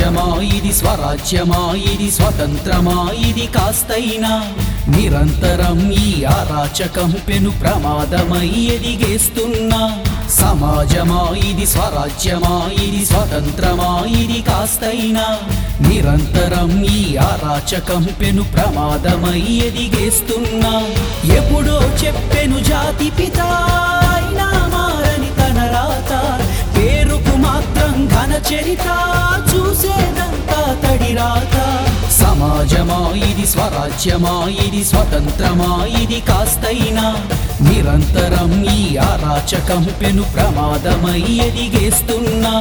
సమాజమా ఇది స్వరాజ్యమా ఇది స్వతంత్రమా ఇది కాస్తైనా నిరంతరం ఈ అరాచకం పెను ప్రమాదమై ఎదిగేస్తున్నా సమాజమా ఇది స్వరాజ్యమా ఇది స్వతంత్రమా ఇది కాస్తైనా నిరంతరం ఈ అరాచకం పెను ప్రమాదమై ఎదిగేస్తున్నా ఎప్పుడో చెప్పెను జాతి పిత అయినా మారని తన రాత పేరుకు మాత్రం ఘన చరిత చూసేదంతా తడి రాత సమాజమా ఇది స్వరాజ్యమా ఇది స్వతంత్రమా ఇది కాస్తైనా నిరంతరం ఈ అరాచకం పెను ప్రమాదమై ఎదిగేస్తున్నా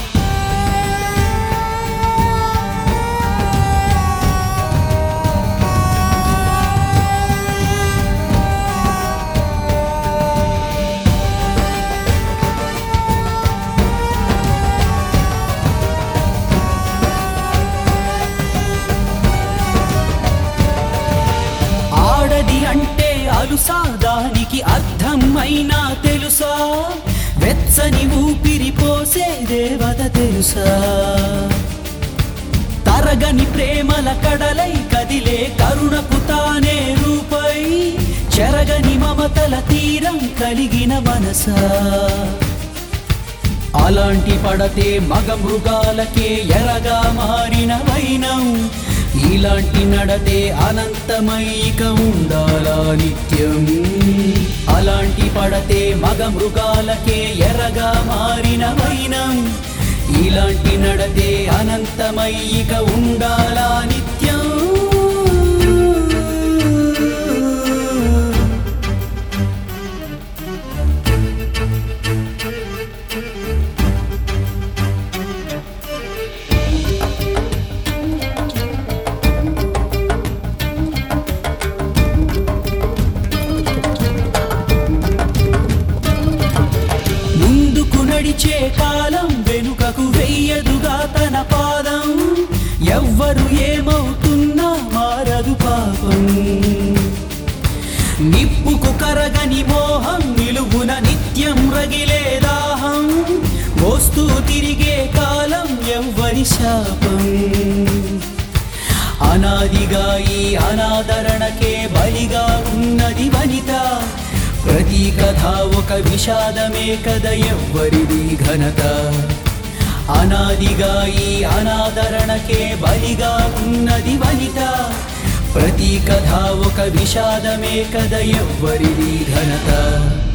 ఆడది అంటే అలుసా దానికి అర్థం అయినా తెలుసా వెచ్చని ఊపిరి పోసే దేవత తెలుసా తరగని ప్రేమల కడలై కదిలే కరుణకు తానే రూపై చెరగని మమతల తీరం కలిగిన మనసా అలాంటి పడతే మగ మృగాలకే ఎరగా మారిన వైనం ఇలాంటి నడతే అనంతమైక ఉండాలా నిత్యం అలాంటి పడతే మగ మృగాలకే ఎరగా మారిన వైనం ఇలాంటి నడతే అనంతమైక ఉండాలా నిత్యం ముందుకు నడిచే కాలం వెనుకకు వెయ్యదుగా తన పాదం ఎవ్వరు ఏమవుతున్నా మారదు పాపం నిప్పుకు కరగని మోహం నిలువున నిత్యం రగిలే దాహం మోస్తూ తిరిగే కాలం ఎవ్వరి శాపం అనాదిగా ఈ అనాదరణకే బలిగా ఉన్నది వనిత ప్రతి కథ ఒక విషాదమే కద ఎవ్వరిది ఘనత అనాదిగా ఈ అనాదరణకే బలిగా ఉన్నది వనిత ప్రతి కథ ఒక విషాదమే కద ఎవ్వరిది ఘనత